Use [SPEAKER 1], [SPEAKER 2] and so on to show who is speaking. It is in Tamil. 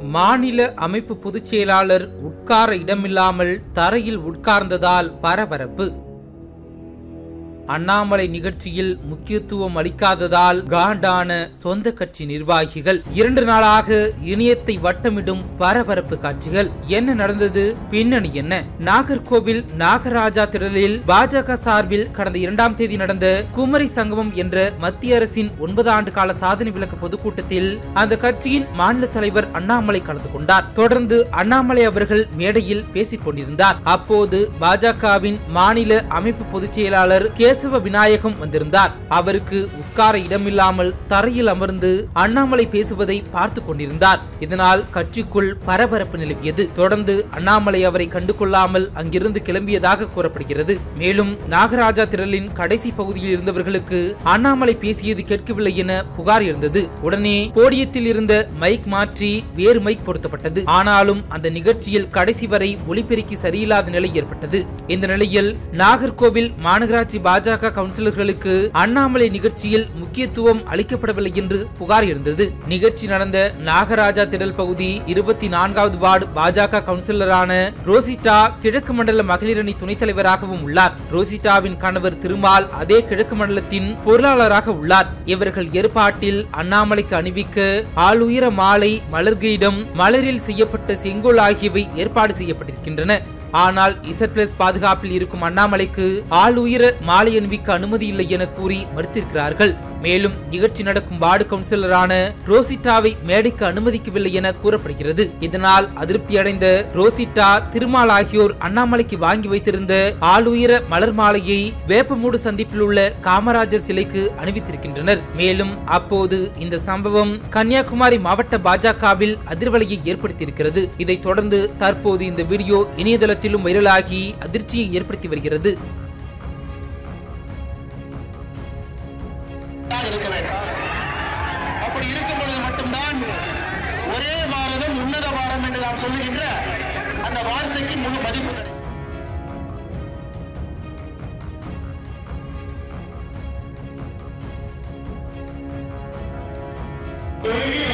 [SPEAKER 1] மாநில அமைப்பு பொதுச் செயலாளர் உட்கார இடமில்லாமல் தரையில் உட்கார்ந்ததால் பரபரப்பு அண்ணாமலை நிகழ்ச்சியில் முக்கியத்துவம் அளிக்காததால் காண்டான சொந்த கட்சி நிர்வாகிகள் இரண்டு நாளாக இணையத்தை வட்டமிடும் பரபரப்பு காட்சிகள் என்ன நடந்தது பின்னணி என்ன நாகர்கோவில் நாகராஜா திடலில் பாஜக சார்பில் கடந்த இரண்டாம் தேதி நடந்த குமரி சங்கமம் என்ற மத்திய அரசின் ஒன்பது ஆண்டு கால சாதனை விளக்க பொதுக்கூட்டத்தில் அந்த கட்சியின் மாநில தலைவர் அண்ணாமலை கலந்து கொண்டார் தொடர்ந்து அண்ணாமலை அவர்கள் மேடையில் பேசிக் கொண்டிருந்தார் அப்போது பாஜகவின் மாநில அமைப்பு பொதுச் செயலாளர் கேசவ விநாயகம் வந்திருந்தார் அவருக்கு உட்கார இடமில்லாமல் தரையில் அமர்ந்து அண்ணாமலை பேசுவதை பார்த்து கொண்டிருந்தார் இதனால் கட்சிக்குள் பரபரப்பு நிலவியது தொடர்ந்து அண்ணாமலை அவரை கண்டுகொள்ளாமல் அங்கிருந்து கிளம்பியதாக கூறப்படுகிறது மேலும் நாகராஜா திரளின் கடைசி பகுதியில் இருந்தவர்களுக்கு அண்ணாமலை பேசியது கேட்கவில்லை என புகார் இருந்தது உடனே போடியத்தில் இருந்த மைக் மாற்றி வேறு மைக் பொருத்தப்பட்டது ஆனாலும் அந்த நிகழ்ச்சியில் கடைசி வரை ஒளிபெருக்கி சரியில்லாத நிலை ஏற்பட்டது இந்த நிலையில் நாகர்கோவில் மாநகராட்சி பாஜக கவுன்சிலர்களுக்கு அண்ணாமலை நிகழ்ச்சியில் முக்கியத்துவம் அளிக்கப்படவில்லை என்று புகார் இருந்தது நிகழ்ச்சி நடந்த நாகராஜா திடல் பகுதி இருபத்தி நான்காவது வார்டு பாஜக கவுன்சிலரான ரோசிட்டா கிழக்கு மண்டல மகளிரணி துணைத் தலைவராகவும் உள்ளார் ரோசிட்டாவின் கணவர் திருமால் அதே கிழக்கு மண்டலத்தின் பொருளாளராக உள்ளார் இவர்கள் ஏற்பாட்டில் அண்ணாமலைக்கு அணிவிக்க ஆளுயர மாலை மலர்கிடம் மலரில் செய்யப்பட்ட செங்கோல் ஆகியவை ஏற்பாடு செய்யப்பட்டிருக்கின்றன ஆனால் இசட் பிளஸ் பாதுகாப்பில் இருக்கும் அண்ணாமலைக்கு ஆள் உயிர மாலை அணிவிக்க அனுமதி இல்லை என கூறி மறுத்திருக்கிறார்கள் மேலும் நிகழ்ச்சி நடக்கும் வார்டு கவுன்சிலரான ரோசிட்டாவை மேடைக்கு அனுமதிக்கவில்லை என கூறப்படுகிறது இதனால் அதிருப்தி அடைந்த ரோசிட்டா திருமால் ஆகியோர் அண்ணாமலைக்கு வாங்கி வைத்திருந்த ஆளுயர மலர் மாலையை வேப்பமூடு சந்திப்பில் உள்ள காமராஜர் சிலைக்கு அணிவித்திருக்கின்றனர் மேலும் அப்போது இந்த சம்பவம் கன்னியாகுமரி மாவட்ட பாஜகவில் அதிர்வலையை ஏற்படுத்தியிருக்கிறது இதைத் தொடர்ந்து தற்போது இந்த வீடியோ இணையதளத்திலும் வைரலாகி அதிர்ச்சியை ஏற்படுத்தி வருகிறது
[SPEAKER 2] தான் இருக்க வேண்டும் அப்படி இருக்கும் பொழுது மட்டும்தான் ஒரே பாரதம் உன்னத பாரதம் என்று நாம் சொல்லுகின்ற அந்த வார்த்தைக்கு முழு மதிப்பு கிடைக்கும்
[SPEAKER 3] தொழிலில்